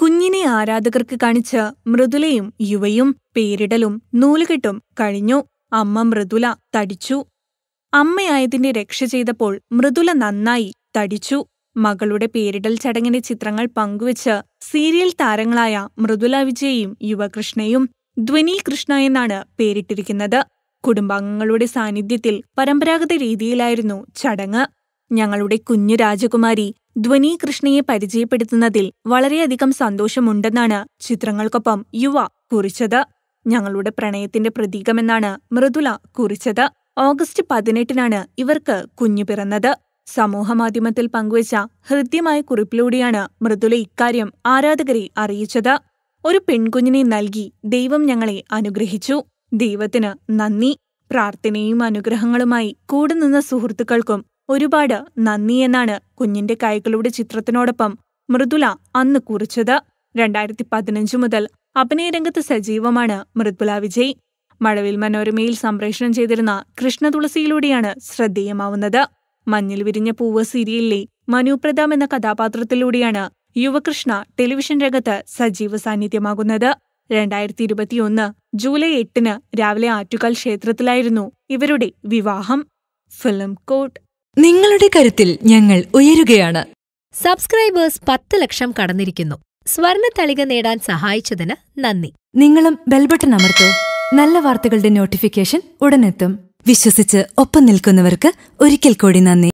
കുഞ്ഞിനെ ആരാധകർക്ക് കാണിച്ച് മൃദുലയും യുവയും പേരിടലും നൂലുകെട്ടും കഴിഞ്ഞു അമ്മ മൃദുല തടിച്ചു അമ്മയായതിന്റെ രക്ഷ ചെയ്തപ്പോൾ മൃദുല നന്നായി തടിച്ചു മകളുടെ പേരിടൽ ചടങ്ങിന്റെ ചിത്രങ്ങൾ പങ്കുവച്ച് സീരിയൽ താരങ്ങളായ മൃദുല വിജയും യുവകൃഷ്ണയും ധ്വനി കൃഷ്ണ എന്നാണ് പേരിട്ടിരിക്കുന്നത് കുടുംബാംഗങ്ങളുടെ സാന്നിധ്യത്തിൽ പരമ്പരാഗത രീതിയിലായിരുന്നു ചടങ്ങ് ഞങ്ങളുടെ കുഞ്ഞു രാജകുമാരി ധ്വനി കൃഷ്ണയെ പരിചയപ്പെടുത്തുന്നതിൽ വളരെയധികം സന്തോഷമുണ്ടെന്നാണ് ചിത്രങ്ങൾക്കൊപ്പം യുവ കുറിച്ചത് ഞങ്ങളുടെ പ്രണയത്തിന്റെ പ്രതീകമെന്നാണ് മൃദുല കുറിച്ചത് ഓഗസ്റ്റ് പതിനെട്ടിനാണ് ഇവർക്ക് കുഞ്ഞു പിറന്നത് സമൂഹമാധ്യമത്തിൽ പങ്കുവച്ച ഹൃദ്യമായ കുറിപ്പിലൂടെയാണ് മൃദുല ഇക്കാര്യം ആരാധകരെ അറിയിച്ചത് ഒരു പെൺകുഞ്ഞിനെ നൽകി ദൈവം ഞങ്ങളെ അനുഗ്രഹിച്ചു ദൈവത്തിന് നന്ദി പ്രാർത്ഥനയും അനുഗ്രഹങ്ങളുമായി കൂടെ നിന്ന സുഹൃത്തുക്കൾക്കും ഒരുപാട് നന്ദി എന്നാണ് കുഞ്ഞിന്റെ കൈകളുടെ ചിത്രത്തിനോടൊപ്പം മൃദുല അന്ന് കുറിച്ചത് രണ്ടായിരത്തി പതിനഞ്ച് മുതൽ അഭിനയരംഗത്ത് സജീവമാണ് മൃദുല വിജയ് മഴവിൽ മനോരമയിൽ സംപ്രേഷണം ചെയ്തിരുന്ന കൃഷ്ണതുളസിയിലൂടെയാണ് ശ്രദ്ധേയമാവുന്നത് മഞ്ഞിൽ വിരിഞ്ഞ പൂവ് സീരിയലിലെ മനു പ്രതാപ് എന്ന കഥാപാത്രത്തിലൂടെയാണ് യുവകൃഷ്ണ ടെലിവിഷൻ രംഗത്ത് സജീവ സാന്നിധ്യമാകുന്നത് രണ്ടായിരത്തി ഇരുപത്തിയൊന്ന് ജൂലൈ എട്ടിന് രാവിലെ ആറ്റുകാൽ ക്ഷേത്രത്തിലായിരുന്നു ഇവരുടെ വിവാഹം ഫിലിം കോട്ട് നിങ്ങളുടെ കരുത്തിൽ ഞങ്ങൾ ഉയരുകയാണ് സബ്സ്ക്രൈബേഴ്സ് പത്ത് ലക്ഷം കടന്നിരിക്കുന്നു സ്വർണ തളിക നേടാൻ സഹായിച്ചതിന് നന്ദി നിങ്ങളും ബെൽബട്ടൺ അമർത്തോ നല്ല വാർത്തകളുടെ നോട്ടിഫിക്കേഷൻ ഉടനെത്തും വിശ്വസിച്ച് ഒപ്പം നിൽക്കുന്നവർക്ക് ഒരിക്കൽ കൂടി നന്ദി